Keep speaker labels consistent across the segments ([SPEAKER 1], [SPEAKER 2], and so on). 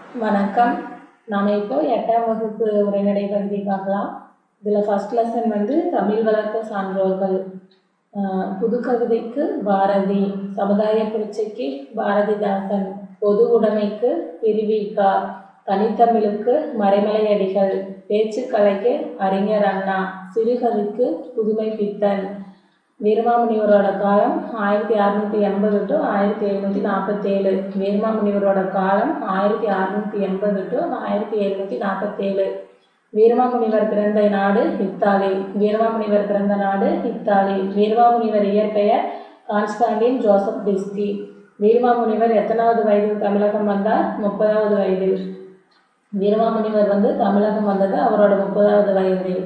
[SPEAKER 1] வணக்கம் நாம் இப்போ எட்டாம் வகுப்பு உரைநடை பகுதி பார்க்கலாம் இதில் ஃபர்ஸ்ட் லெசன் வந்து தமிழ் வளர்த்த சான்றோர்கள் ஆஹ் புது கவிதைக்கு பாரதி சமுதாய புரட்சிக்கு பாரதிதாசன் பொது உடைமைக்கு பிரிவிகா தனித்தமிழுக்கு மறைமலையடிகள் பேச்சுக்கலைக்கு அறிஞர் அண்ணா சிறுகவிக்கு புதுமை பித்தன் வீரமாமுனிவரோட காலம் ஆயிரத்தி அறுநூற்றி எண்பது டு ஆயிரத்தி எழுநூற்றி நாற்பத்தேழு வீரமாமுனிவரோட காலம் ஆயிரத்தி அறுநூற்றி எண்பது டு ஆயிரத்தி எழுநூற்றி நாற்பத்தேழு வீரமாமுனிவர் பிறந்த நாடு இத்தாலி வீரமாமுனிவர் பிறந்த நாடு இத்தாலி வீரமாமுனிவர் இயற்பெயர் கான்ஸ்டாண்டின் ஜோசப் டிஸ்கி வீரமாமுனிவர் எத்தனாவது வயதில் தமிழகம் வந்தார் முப்பதாவது வயதில் வீரமாமுனிவர் வந்து தமிழகம் வந்தது அவரோட முப்பதாவது வயதில்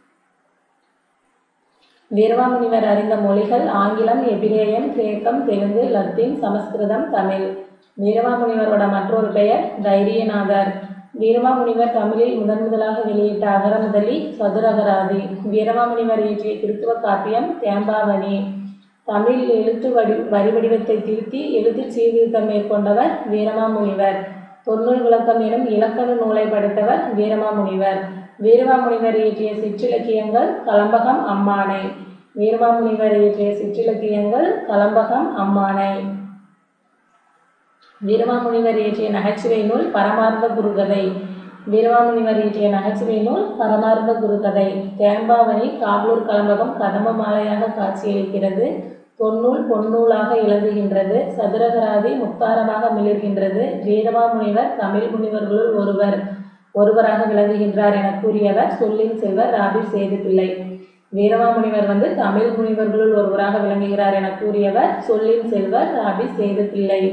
[SPEAKER 1] வீரமாமுனிவர் அறிந்த மொழிகள் ஆங்கிலம் எபிரேயம் கிரேக்கம் தெலுங்கு லத்தீன் சமஸ்கிருதம் தமிழ் வீரமாமுனிவரோட மற்றொரு பெயர் தைரியநாதர் வீரமாமுனிவர் தமிழில் முதன் முதலாக வெளியிட்ட அகரமுதலி சதுரகராதி வீரமாமுனிவர் இயற்றிய கிறித்துவ காப்பியம் தேம்பாவணி தமிழ் எழுத்து வடி வரி வடிவத்தை திருத்தி எழுத்து சீர்திருத்தம் மேற்கொண்டவர் வீரமாமுனிவர் தொன்னூல் விளக்கம் எனும் இலக்கண நூலை படைத்தவர் வீரமாமுனிவர் வீரமாமுனிவர் இயற்றிய சிற்றிலக்கியங்கள் கலம்பகம் அம்மானை வீரமாமுனிவர் இயற்றிய சிற்றிலக்கியங்கள் கலம்பகம் அம்மானை வீரமாமுனிவர் இயற்றிய நகைச்சுவை நூல் பரமார்த்த குருகதை வீரமாமுனிவர் இயற்றிய நகைச்சுவை நூல் பரமார்த்த குருகதை தேம்பாவணி காவலூர் கலம்பகம் கதம்ப மாலையாக காட்சியளிக்கிறது தொன்னூல் பொன்னூலாக இலங்குகின்றது சதுரகராதி முத்தாரமாக மிளிர்கின்றது வீரமாமுனிவர் தமிழ் முனிவர்களுள் ஒருவர் ஒருவராக விளங்குகின்றார் என கூறியவர் சொல்லின் செல்வர் ராபி சேதுப்பிள்ளை வீரமாமுனிவர் வந்து தமிழ் முனிவர்களுள் ஒருவராக விளங்குகிறார் என கூறியவர் சொல்லின் செல்வர் ராபி சேதுப்பிள்ளை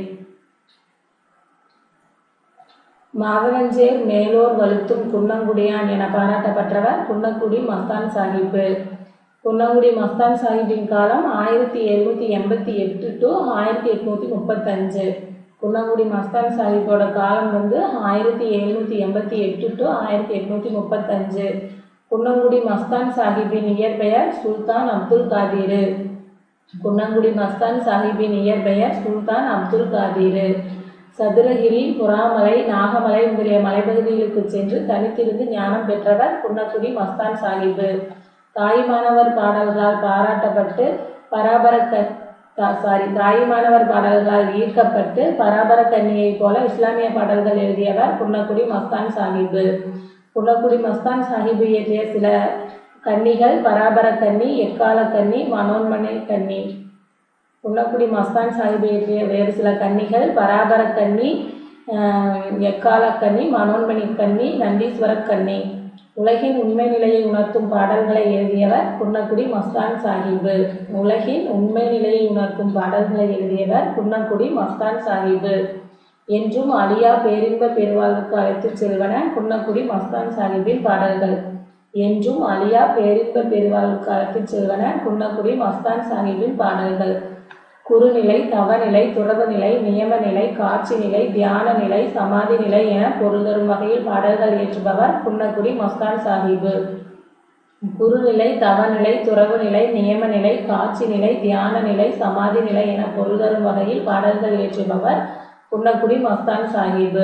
[SPEAKER 1] மாதவஞ்சேர் மேலோர் வலுத்தும் குன்னங்குடியான் என பாராட்டப்பட்டவர் குன்னக்குடி மஸ்தான் சாஹிப்பு குன்னங்குடி மஸ்தான் சாஹிப்பின் காலம் ஆயிரத்தி எழுநூற்றி எண்பத்தி எட்டு டு ஆயிரத்தி எட்நூற்றி முப்பத்தஞ்சு குன்னங்குடி மஸ்தான் சாஹிப்போட காலம் வந்து ஆயிரத்தி எழுநூற்றி எண்பத்தி எட்டு டு ஆயிரத்தி எட்நூற்றி முப்பத்தஞ்சு குன்னங்குடி மஸ்தான் சாஹிப்பின் இயற்பெயர் சுல்தான் அப்துல் காதீரு குன்னங்குடி மஸ்தான் சாஹிப்பின் இயற்பெயர் சுல்தான் அப்துல் காதீரு சதுரகிரி புறாமலை நாகமலை முதலிய மலைப்பகுதிகளுக்கு சென்று தனித்திருந்து ஞானம் பெற்றவர் குன்னக்குடி மஸ்தான் சாஹிப்பு தாய்மானவர் பாடல்களால் பாராட்டப்பட்டு பராபர சாரி தாய்மானவர் பாடல்களால் ஈர்க்கப்பட்டு பராபர கன்னியைப் போல இஸ்லாமிய பாடல்கள் எழுதியவர் குன்னக்குடி மஸ்தான் சாஹிப்பு குன்னக்குடி மஸ்தான் சாஹிப்பு இயற்றிய சில கன்னிகள் பராபர கன்னி எக்கால கன்னி மனோன்மனை கன்னி குன்னக்குடி மஸ்தான் சாஹிப் இயற்றிய வேறு சில கன்னிகள் பராபர கன்னி எக்கால கன்னி மனோன்மணி கன்னி நந்தீஸ்வர கன்னி உலகின் உண்மை நிலையை உணர்த்தும் பாடல்களை எழுதியவர் குன்னக்குடி மஸ்தான் சாஹிபு உலகின் உண்மை நிலையை உணர்த்தும் பாடல்களை எழுதியவர் குன்னக்குடி மஸ்தான் சாஹிபு என்றும் அலியா பேரின்ப பெருவாழ்வுக்கு அழைத்துச் செல்வன குன்னக்குடி மஸ்தான் சாஹிப்பின் பாடல்கள் என்றும் அலியா பேரின்ப பெருவாழ்வுக்கு அழைத்துச் செல்வன குன்னக்குடி மஸ்தான் சாஹிப்பின் பாடல்கள் குறுநிலை தவநிலை துறவு நிலை நியம நிலை காட்சி நிலை தியான நிலை சமாதி நிலை என பொருள் தரும் வகையில் பாடல்கள் இயற்றுபவர் குன்னக்குடி மஸ்தான் சாஹிபு குறுநிலை தவநிலை துறவு நிலை நியம நிலை காட்சி நிலை தியான நிலை சமாதி நிலை என பொருள் தரும் வகையில் பாடல்கள் இயற்றுபவர் குன்னக்குடி மஸ்தான் சாஹிபு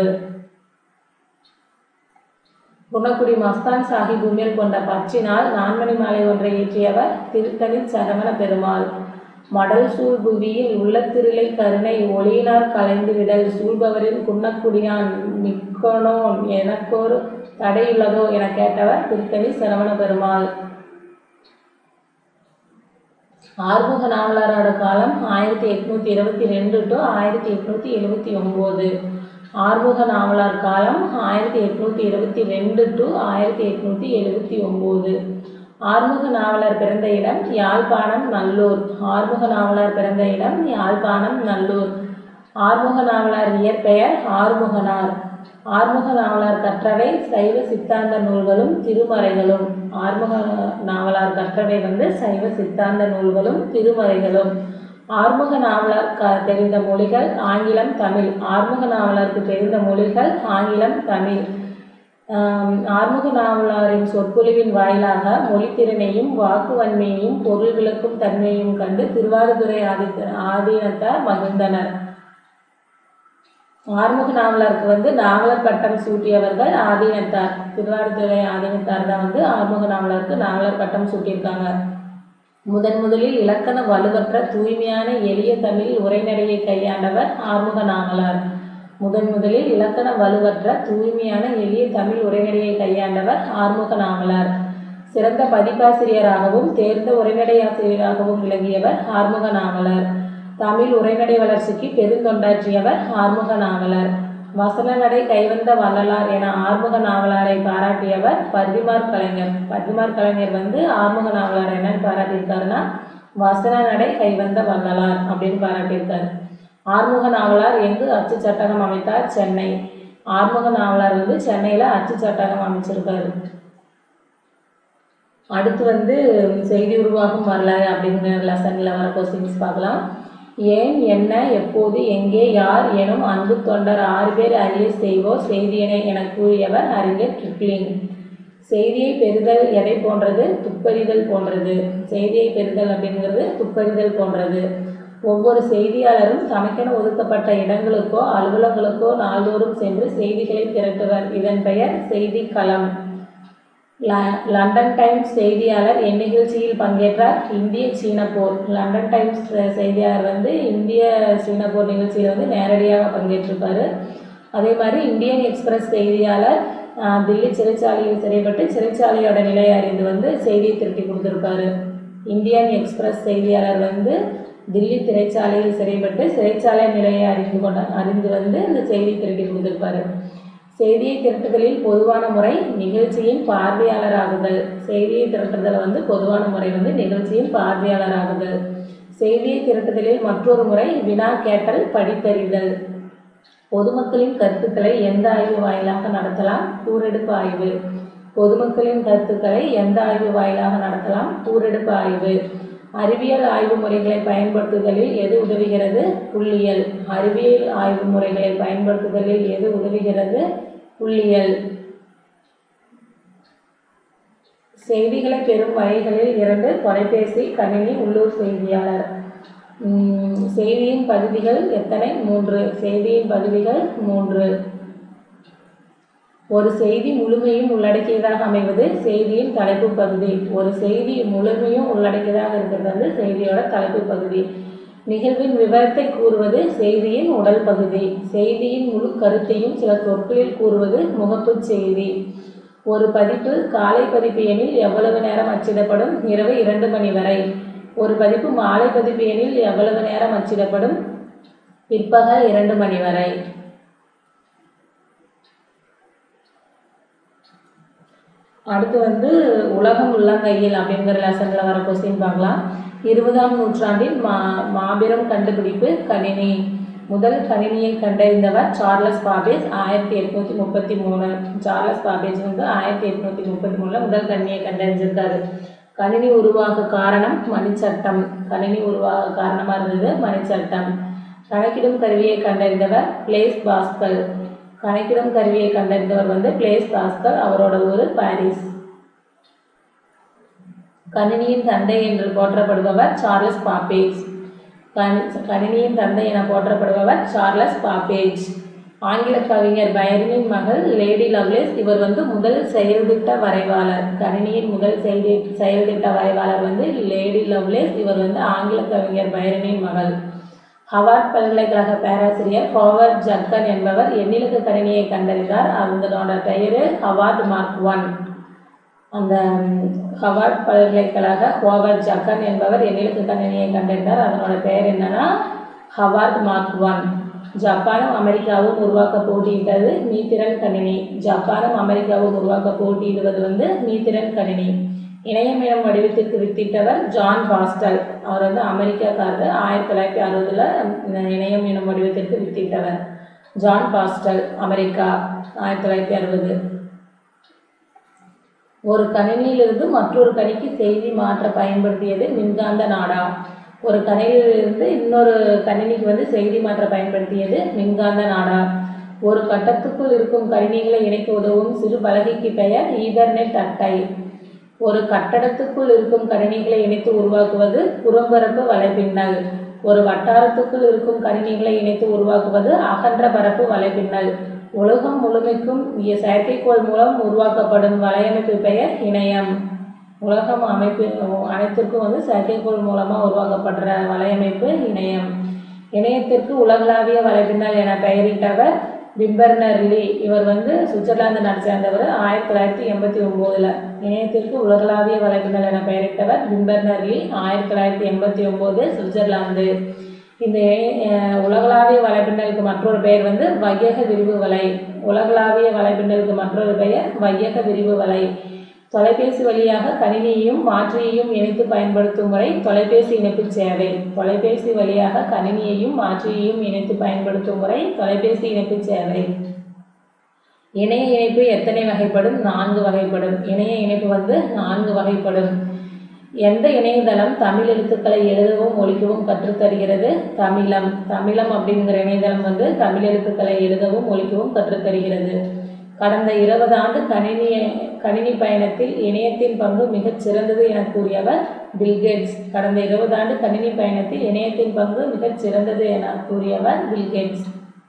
[SPEAKER 1] குன்னக்குடி மஸ்தான் சாஹிப் மேல் கொண்ட பற்றினால் நான்மணி மாலை ஒன்றை இயற்றியவர் திருத்தணி சரவண பெருமாள் மடல் சூழ் புவியில் உள்ளத்திருளை கருணை ஒளியினார் கலைந்து விடல் சூழ்பவரின் குன்னக்குடியான் மிக்கனோன் எனக்கொரு தடையுள்ளதோ என கேட்டவர் திருத்தணி சரவண பெருமாள் ஆறுமுக நாவலரோட காலம் ஆயிரத்தி எட்நூத்தி இருபத்தி ரெண்டு டு ஆயிரத்தி எட்நூத்தி எழுபத்தி ஒன்பது ஆறுமுக நாவலர் காலம் ஆயிரத்தி எட்நூத்தி இருபத்தி ரெண்டு டு ஆயிரத்தி எட்நூத்தி எழுபத்தி ஒன்பது ஆறுமுக நாவலர் பிறந்த இடம் யாழ்ப்பாணம் நல்லூர் ஆறுமுக நாவலர் பிறந்த இடம் யாழ்ப்பாணம் நல்லூர் ஆறுமுக நாவலர் இயற்பெயர் ஆறுமுகனார் ஆறுமுக நாவலர் கற்றவை சைவ சித்தாந்த நூல்களும் திருமறைகளும் ஆறுமுக நாவலார் கற்றவை வந்து சைவ சித்தாந்த நூல்களும் திருமறைகளும் ஆறுமுக நாவலர் க தெரிந்த மொழிகள் ஆங்கிலம் தமிழ் ஆறுமுக நாவலருக்கு தெரிந்த மொழிகள் ஆங்கிலம் தமிழ் ஆறுமுக நாவலாரின் சொற்பொழிவின் வாயிலாக மொழித்திறனையும் வாக்குவன்மையையும் பொருள் விளக்கும் தன்மையையும் கண்டு திருவாரூதுறை ஆதி ஆதீனத்தார் மகிழ்ந்தனர் ஆறுமுக நாவலருக்கு வந்து நாவலர் பட்டம் சூட்டியவர்கள் ஆதீனத்தார் திருவாரூர்துறை ஆதீனத்தார் தான் வந்து ஆறுமுக நாவலருக்கு நாவலர் பட்டம் சூட்டியிருக்காங்க முதன் முதலில் இலக்கண வலுவற்ற தூய்மையான எளிய தமிழ் உரைநடையை கையாண்டவர் ஆறுமுக நாவலர் முதன் முதலில் இலக்கண வலுவற்ற தூய்மையான எளிய தமிழ் உரைநடையை கையாண்டவர் ஆறுமுக நாவலர் சிறந்த பதிப்பாசிரியராகவும் தேர்ந்த உரைநடையாசிரியராகவும் விளங்கியவர் ஆறுமுக நாவலர் தமிழ் உரைநடை வளர்ச்சிக்கு பெருந்தொண்டாற்றியவர் ஆறுமுக நாவலர் வசன நடை கைவந்த வள்ளலார் என ஆறுமுக நாவலாரை பாராட்டியவர் பரிதிமார் கலைஞர் பரிதிமார் கலைஞர் வந்து ஆறுமுக நாவலார் என்னன்னு பாராட்டியிருக்காருன்னா வசன நடை கைவந்த வள்ளலார் அப்படின்னு பாராட்டியிருக்காரு ஆறுமுக நாவலார் எங்கு அச்சு சட்டகம் அமைத்தார் சென்னை ஆறுமுக நாவலார் வந்து சென்னையில் அச்சு சட்டகம் அமைச்சிருக்காரு அடுத்து வந்து செய்தி உருவாகும் வரலாறு அப்படிங்கிற லெசனில் வர கொஸ்டின்ஸ் பார்க்கலாம் ஏன் என்ன எப்போது எங்கே யார் எனும் அன்பு தொண்டர் ஆறு பேர் அறிய செய்வோர் செய்தியனை என கூறியவர் அறிஞர் கிப்ளிங் செய்தியை பெறுதல் எதை போன்றது துப்பறிதல் போன்றது செய்தியை பெறுதல் அப்படிங்கிறது துப்பறிதல் போன்றது ஒவ்வொரு செய்தியாளரும் தமக்கென ஒதுக்கப்பட்ட இடங்களுக்கோ அலுவலங்களுக்கோ நாள்தோறும் சென்று செய்திகளை திரட்டுவர் இதன் பெயர் செய்தி களம் ல- லண்டன் டைம்ஸ் செய்தியாளர் எந்நிகழ்ச்சியில் பங்கேற்றார் இந்திய சீன போர் லண்டன் டைம்ஸ் செய்தியாளர் வந்து இந்திய சீன போர் நிகழ்ச்சியில் வந்து நேரடியாக பங்கேற்றிருப்பாரு அதே மாதிரி இந்தியன் எக்ஸ்பிரஸ் செய்தியாளர் ஆஹ், தில்லி சிறைச்சாலையில் சிறைப்பட்டு சிறைச்சாலையோட நிலையை அறிந்து வந்து செய்தியை திருட்டி கொடுத்துருப்பாரு இந்தியன் எக்ஸ்பிரஸ் செய்தியாளர் வந்து தில்லி சிறைச்சாலையில் சிறைப்பட்டு சிறைச்சாலை நிலையை அறிந்து கொண்ட அறிந்து வந்து இந்த செய்தி திருட்டி கொடுத்துருப்பாரு செய்தியை திரட்டுதலில் பொதுவான முறை நிகழ்ச்சியின் பார்வையாளராகுதல் செய்தியை திரட்டுதல் வந்து பொதுவான முறை வந்து நிகழ்ச்சியின் பார்வையாளராகுதல் செய்தியை திரட்டுதலில் மற்றொரு முறை வினா கேட்டல் படித்தறிதல் பொதுமக்களின் கருத்துக்களை எந்த ஆய்வு வாயிலாக நடத்தலாம் கூரெடுப்பு ஆய்வு பொதுமக்களின் கருத்துக்களை எந்த ஆய்வு வாயிலாக நடத்தலாம் கூரெடுப்பு ஆய்வு அறிவியல் ஆய்வு முறைகளை பயன்படுத்துதலில் எது உதவுகிறது புள்ளியல் அறிவியல் ஆய்வு முறைகளை பயன்படுத்துதலில் எது உதவுகிறது புள்ளியல் செய்திகளை பெறும் வகைகளில் இரண்டு தொலைபேசி கணினி உள்ளூர் செய்தியாளர் உம், செய்தியின் பகுதிகள் எத்தனை மூன்று செய்தியின் பகுதிகள் மூன்று ஒரு செய்தி முழுமையும் உள்ளடக்கியதாக அமைவது செய்தியின் தலைப்பு பகுதி ஒரு செய்தி முழுமையும் உள்ளடக்கியதாக இருக்கிறது வந்து செய்தியோட தலைப்பு பகுதி நிகழ்வின் விவரத்தை கூறுவது செய்தியின் உடல் பகுதி செய்தியின் முழு கருத்தையும் சில சொற்களில் கூறுவது முகப்புச் செய்தி ஒரு பதிப்பு காலை பதிப்பு எனில் எவ்வளவு நேரம் அச்சிடப்படும் இரவு இரண்டு மணி வரை ஒரு பதிப்பு மாலை பதிப்பு எனில் எவ்வளவு நேரம் அச்சிடப்படும் பிற்பகல் இரண்டு மணி வரை அடுத்து வந்து உலகம் உள்ளங்கையில் அப்படிங்கிற லெசனில் வர கொஸ்டின் பார்க்கலாம் இருபதாம் நூற்றாண்டின் மா மாபெரும் கண்டுபிடிப்பு கணினி முதல் கணினியை கண்டறிந்தவர் சார்லஸ் பாபேஜ் ஆயிரத்தி எட்நூத்தி முப்பத்தி மூணு சார்லஸ் பாபேஜ் வந்து ஆயிரத்தி எட்நூத்தி முப்பத்தி மூணுல முதல் கணினியை கண்டறிஞ்சிருக்காரு கணினி உருவாக காரணம் மணிச்சட்டம் கணினி உருவாக காரணமாக இருந்தது மணிச்சட்டம் கணக்கிடும் கருவியை கண்டறிந்தவர் பிளேஸ் பாஸ்கல் கணக்கிடும் கருவியை கண்டறிந்தவர் வந்து பிளேஸ் பாஸ்கல் அவரோட ஊர் பாரிஸ் கணினியின் தந்தை என்று போற்றப்படுபவர் சார்லஸ் பாப்பேஜ் கணி- கணினியின் தந்தை என போற்றப்படுபவர் சார்லஸ் பாப்பேஜ் ஆங்கில கவிஞர் பைரனின் மகள் லேடி லவ்லேஸ் இவர் வந்து முதல் செயல்திட்ட வரைவாளர் கணினியின் முதல் செயல் செயல்திட்ட வரைவாளர் வந்து லேடி லவ்லேஸ் இவர் வந்து ஆங்கில கவிஞர் பைரனின் மகள் ஹவார்ட் பல்கலைக்கழக பேராசிரியர் ஹோவர்ட் ஜக்கன் என்பவர் எண்ணிலக்கு கணினியை கண்டறிந்தார் அவங்களோட பெயரு ஹவார்ட் மார்க் ஒன் அந்த ம், ஹவார்ட் பல்கலைக்கழக ஹோவர்ட் ஜக்கன் என்பவர் எண்ணிலக்கு கணினியை கண்டறிந்தார் அதனோட பெயர் என்னன்னா ஹவார்ட் மார்க் ஒன் ஜப்பானும் அமெரிக்காவும் உருவாக்க போட்டியிட்டது மீத்திறன் கணினி ஜப்பானும் அமெரிக்காவும் உருவாக்க போட்டியிடுவது வந்து மீத்திறன் கணினி இணையம் எனும் வடிவத்திற்கு வித்திட்டவர் ஜான் பாஸ்டல் அவர் வந்து அமெரிக்காக்காரர் ஆயிரத்தி தொள்ளாயிரத்தி அறுபதில் இணையம் எனும் வடிவத்திற்கு வித்திட்டவர் ஜான் பாஸ்டல் அமெரிக்கா ஆயிரத்தி தொள்ளாயிரத்தி அறுபது ஒரு கணினியிலிருந்து மற்றொரு கணிக்கு செய்தி மாற்ற பயன்படுத்தியது மின்காந்த நாடா ஒரு கணினியிலிருந்து இன்னொரு கணினிக்கு வந்து செய்தி மாற்ற பயன்படுத்தியது மின்காந்த நாடா ஒரு கட்டத்துக்குள் இருக்கும் கணினிகளை இணைக்க உதவும் சிறு பலகைக்கு பெயர் ஈதர்நெட் அட்டை ஒரு கட்டடத்துக்குள் இருக்கும் கணினிகளை இணைத்து உருவாக்குவது புறம்பரப்பு வலைப்பின்னல் ஒரு வட்டாரத்துக்குள் இருக்கும் கணினிகளை இணைத்து உருவாக்குவது அகன்ற பரப்பு வலைப்பின்னல் உலகம் முழுமைக்கும் இ- செயற்கைக்கோள் மூலம் உருவாக்கப்படும் வலையமைப்பு பெயர் இணையம் உலகம் அமைப்பு அனைத்திற்கும் வந்து செயற்கைக்கோள் மூலமாக உருவாக்கப்படுற வலையமைப்பு இணையம் இணையத்திற்கு உலகளாவிய வலைப்பின்னல் என பெயரிட்டவர் பிம்பர்னர்லி இவர் வந்து சுவிட்சர்லாந்து நாட்டை சேர்ந்தவர் ஆயிரத்தி தொள்ளாயிரத்தி எண்பத்தி ஒம்போதில் இணையத்திற்கு உலகளாவிய வலைப்பின்னல் என பெயரிட்டவர் பிம்பர்னர்லி ஆயிரத்தி தொள்ளாயிரத்தி எண்பத்தி ஒம்போது சுவிட்சர்லாந்து இந்த அஹ், உலகளாவிய வலைப்பின்னலுக்கு மற்றொரு பெயர் வந்து வையக விரிவு வலை உலகளாவிய வலைப்பின்னலுக்கு மற்றொரு பெயர் வையக விரிவு வலை தொலைபேசி வழியாக கணினியையும் மாற்றியையும் இணைத்து பயன்படுத்தும் முறை தொலைபேசி இணைப்பு சேவை தொலைபேசி வழியாக கணினியையும் மாற்றியையும் இணைத்து பயன்படுத்தும் முறை தொலைபேசி இணைப்பு சேவை இணைய இணைப்பு எத்தனை வகைப்படும் நான்கு வகைப்படும் இணைய இணைப்பு வந்து நான்கு வகைப்படும் எந்த இணையதளம் தமிழ் எழுத்துக்களை எழுதவும் ஒலிக்கவும் கற்றுத்தருகிறது தமிழம் தமிழம் அப்படிங்கிற இணையதளம் வந்து தமிழ் எழுத்துக்களை எழுதவும் ஒலிக்கவும் கற்றுத்தருகிறது கடந்த இருபது ஆண்டு கணினி கணினி பயணத்தில் இணையத்தின் பங்கு மிகச் சிறந்தது என கூறியவர் பில்கேட்ஸ் கடந்த இருபது ஆண்டு கணினி பயணத்தில் இணையத்தின் பங்கு மிகச் சிறந்தது என கூறியவர் பில்கேட்ஸ்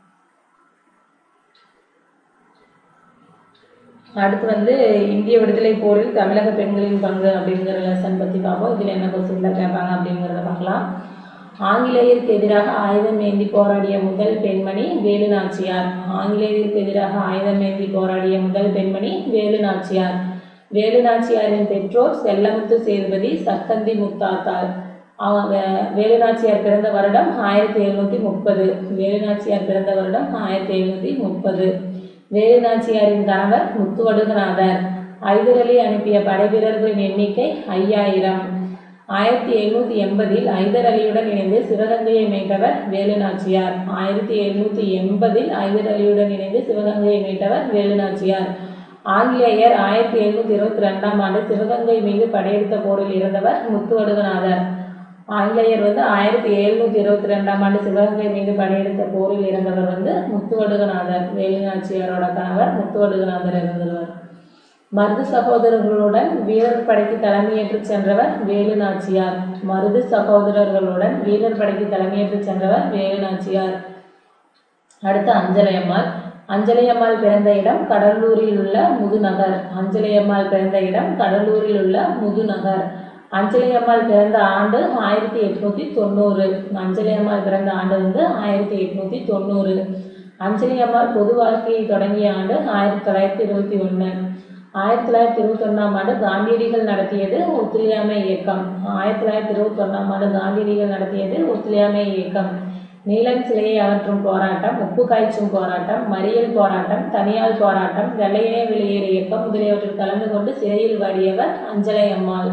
[SPEAKER 1] அடுத்து வந்து இந்திய விடுதலை போரில் தமிழக பெண்களின் பங்கு அப்படிங்கிற லெசன் பற்றி பார்ப்போம் இதில் என்ன கொஸ்டின்ல கேட்பாங்க அப்படிங்கிறத பார்க்கலாம் ஆங்கிலேயருக்கு எதிராக ஆயுதம் ஏந்தி போராடிய முதல் பெண்மணி வேலு நாச்சியார் ஆங்கிலேயருக்கு எதிராக ஆயுதம் ஏந்தி போராடிய முதல் பெண்மணி வேலு நாச்சியார் வேலு நாச்சியாரின் பெற்றோர் செல்லமுத்து சேதுபதி சக்கந்தி முத்தாத்தார் அவங்க வேலு நாச்சியார் பிறந்த வருடம் ஆயிரத்தி எழுநூற்றி முப்பது வேலு நாச்சியார் பிறந்த வருடம் ஆயிரத்தி எழுநூற்றி முப்பது வேலு நாச்சியாரின் கணவர் முத்துவடுகநாதர் ஐதர் அலி அனுப்பிய படைவீரர்களின் எண்ணிக்கை ஐயாயிரம் ஆயிரத்தி எழுநூற்றி எண்பதில் ஐதர் அலியுடன் இணைந்து சிவகங்கையை மீட்டவர் வேலு நாச்சியார் ஆயிரத்தி எழுநூற்றி எண்பதில் ஐதர் அலியுடன் இணைந்து சிவகங்கையை மீட்டவர் வேலு நாச்சியார் ஆங்கிலேயர் ஆயிரத்தி எழுநூற்றி இருபத்தி ரெண்டாம் ஆண்டு சிவகங்கை மீது படையெடுத்த போரில் இறந்தவர் முத்துவடுகநாதர் ஆங்கிலேயர் வந்து ஆயிரத்தி எழுநூற்றி இருபத்தி ரெண்டாம் ஆண்டு சிவகங்கை மீது படையெடுத்த போரில் இறந்தவர் வந்து முத்துவடுகநாதர் வேலுநாச்சியாரோட கணவர் முத்துவடுகநாதர் இறந்தவர் மருது சகோதரர்களுடன் வீரர் படைக்கு தலைமையேற்று சென்றவர் வேலு நாச்சியார் மருது சகோதரர்களுடன் வீரர் படைக்கு தலைமையேற்று சென்றவர் வேலு நாச்சியார் அடுத்து அஞ்சலையம்மாள் அஞ்சலையம்மாள் பிறந்த இடம் கடலூரில் உள்ள முதுநகர் அஞ்சலையம்மாள் பிறந்த இடம் கடலூரில் உள்ள முதுநகர் அஞ்சலையம்மாள் பிறந்த ஆண்டு ஆயிரத்தி எட்நூத்தி தொண்ணூறு அஞ்சலையம்மாள் பிறந்த ஆண்டு வந்து ஆயிரத்தி எட்நூத்தி தொண்ணூறு அஞ்சலியம்மாள் பொது வாழ்க்கையை தொடங்கிய ஆண்டு ஆயிரத்தி தொள்ளாயிரத்தி இருபத்தி ஒன்று ஆயிரத்தி தொள்ளாயிரத்தி இருபத்தி ஒன்றாம் ஆண்டு காந்தியடிகள் நடத்தியது ஒத்துழையாமை இயக்கம் ஆயிரத்தி தொள்ளாயிரத்தி இருபத்தி ஒன்றாம் ஆண்டு காந்தியடிகள் நடத்தியது ஒத்துழையாமை இயக்கம் நீலன் சிலையை அகற்றும் போராட்டம் உப்பு காய்ச்சும் போராட்டம் மறியல் போராட்டம் தனியால் போராட்டம் வெள்ளையனே வெளியேறு இயக்கம் முதலியவற்றில் கலந்து கொண்டு சிறையில் வாடியவர் அஞ்சலை அம்மாள்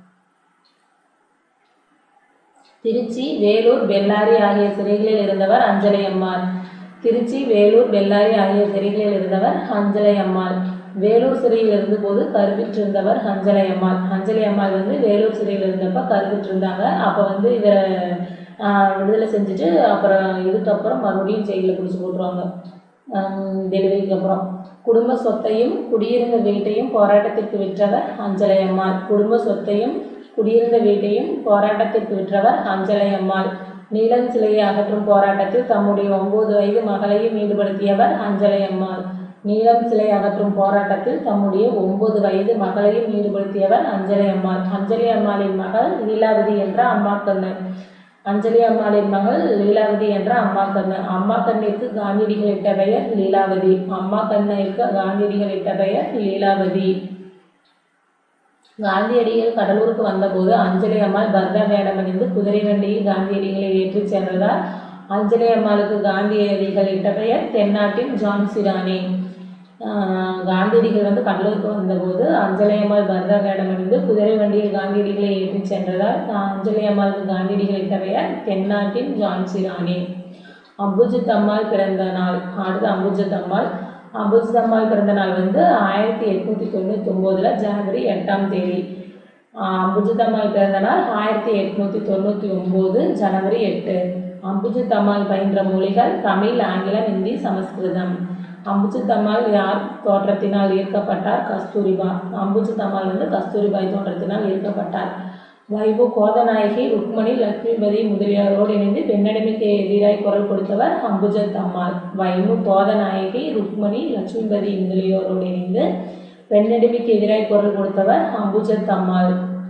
[SPEAKER 1] திருச்சி வேலூர் பெல்லாரி ஆகிய சிறைகளில் இருந்தவர் அஞ்சலை அம்மாள் திருச்சி வேலூர் பெல்லாரி ஆகிய சிறைகளில் இருந்தவர் அஞ்சலை அம்மாள் வேலூர் சிறையில் இருந்தபோது கருவிற்றிருந்தவர் அஞ்சலை அம்மாள் அஞ்சலை அம்மாள் வந்து வேலூர் சிறையில் இருந்தப்ப கருவிற்றிருந்தாங்க அப்போ வந்து இவரை ஆஹ், விடுதலை செஞ்சுட்டு அப்புறம் இதுக்கப்புறம் மறுபடியும் ஜெயிலில் பிடிச்சி போட்டுருவாங்க டெலிவரிக்கு அப்புறம் குடும்ப சொத்தையும் குடியிருந்த வீட்டையும் போராட்டத்திற்கு விற்றவர் அஞ்சலை அம்மாள் குடும்ப சொத்தையும் குடியிருந்த வீட்டையும் போராட்டத்திற்கு விற்றவர் அஞ்சலை அம்மாள் நீலன் சிலையை அகற்றும் போராட்டத்தில் தம்முடைய ஒன்பது வயது மகளையும் ஈடுபடுத்தியவர் அஞ்சலை அம்மாள் நீலம் சிலை அகற்றும் போராட்டத்தில் தம்முடைய ஒன்பது வயது மகளையும் ஈடுபடுத்தியவர் அஞ்சலி அம்மாள் அஞ்சலி அம்மாளின் மகள் லீலாவதி என்ற அம்மா கண்ணு அஞ்சலி அம்மாளின் மகள் லீலாவதி என்ற அம்மா கண்ணு அம்மா கண்ணிற்கு காந்தியடிகள் இட்ட பெயர் லீலாவதி அம்மா கண்ணிற்கு காந்தியடிகள் இட்ட பெயர் லீலாவதி காந்தியடிகள் கடலூருக்கு வந்தபோது அஞ்சலி அம்மாள் பர்தா வேடமணிந்து குதிரை வண்டியில் காந்தியடிகளை ஏற்றிச் சென்றதால் அஞ்சலி அம்மாளுக்கு காந்தியடிகள் இட்ட பெயர் தென்னாட்டின் ஜான்சி ராணி ஆஹ் காந்தியடிகள் வந்து கடலூருக்கு வந்தபோது அஞ்சலி அம்மாள் பர்தா வேடமணிந்து குதிரை வண்டியில் காந்தியடிகளை ஏற்றிச் சென்றதால் அஞ்சலி அம்மாளுக்கு காந்தியடிகள் இட்ட பெயர் தென்னாட்டின் ஜான்சி ராணி அம்புஜித் அம்மாள் பிறந்த நாள் அடுத்து அம்புஜித் அம்மாள் அம்புஜித் அம்மாள் பிறந்த நாள் வந்து ஆயிரத்தி எட்நூற்றி தொண்ணூற்றி ஒம்போதில் ஜனவரி எட்டாம் தேதி ஆஹ் அம்புஜித் அம்மாள் பிறந்த நாள் ஆயிரத்தி எட்நூற்றி தொண்ணூற்றி ஒம்பது ஜனவரி எட்டு அம்புஜித் அம்மாள் பயின்ற மொழிகள் தமிழ் ஆங்கிலம் இந்தி சமஸ்கிருதம் அம்புஜித் அம்மாள் யார் தோற்றத்தினால் ஈர்க்கப்பட்டார் கஸ்தூரிபா அம்புஜித் அம்மாள் வந்து கஸ்தூரிபாய் தோற்றத்தினால் ஈர்க்கப்பட்டார் வைவு கோதநாயகி ருக்மணி லட்சுமிபதி முதலியாரோடு இணைந்து பெண்ணடிமைக்கு எதிராய் குரல் கொடுத்தவர் அம்புஜத் அம்மாள் வைவு கோதநாயகி ருக்மணி லட்சுமிபதி முதலியோரோடு இணைந்து பெண்ணடிமைக்கு எதிராய் குரல் கொடுத்தவர் அம்புஜத் அம்மாள்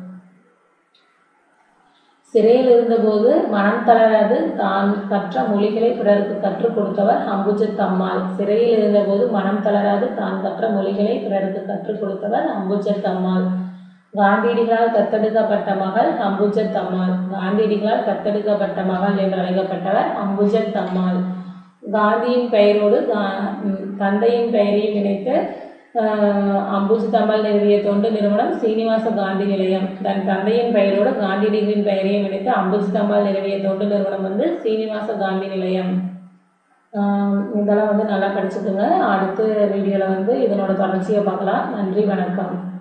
[SPEAKER 1] சிறையில் இருந்தபோது மனம் தளராது தான் கற்ற மொழிகளை பிறருக்கு கற்றுக் கொடுத்தவர் அம்புஜத் அம்மாள் சிறையில் இருந்தபோது மனம் தளராது தான் கற்ற மொழிகளை பிறருக்கு கற்றுக் கொடுத்தவர் அம்புஜத் அம்மாள் காந்தியடிகளால் தத்தெடுக்கப்பட்ட மகள் அம்புஜத் அம்மாள் காந்தியடிகளால் தத்தெடுக்கப்பட்ட மகள் என்று அழைக்கப்பட்டவர் அம்புஜத் அம்மாள் காந்தியின் பெயரோடு கா- ம், தந்தையின் பெயரையும் இணைத்து ஆஹ், அம்புஜத் அம்மாள் நிறுவிய தொண்டு நிறுவனம் சீனிவாச காந்தி நிலையம் தன் தந்தையின் பெயரோடு காந்தியடிகளின் பெயரையும் இணைத்து அம்புஜத் அம்மாள் நிறுவிய தொண்டு நிறுவனம் வந்து சீனிவாச காந்தி நிலையம் ஆஹ், இதெல்லாம் வந்து நல்லா படிச்சுக்கோங்க அடுத்த வீடியோவில் வந்து இதனோட தொடர்ச்சியை பார்க்கலாம் நன்றி வணக்கம்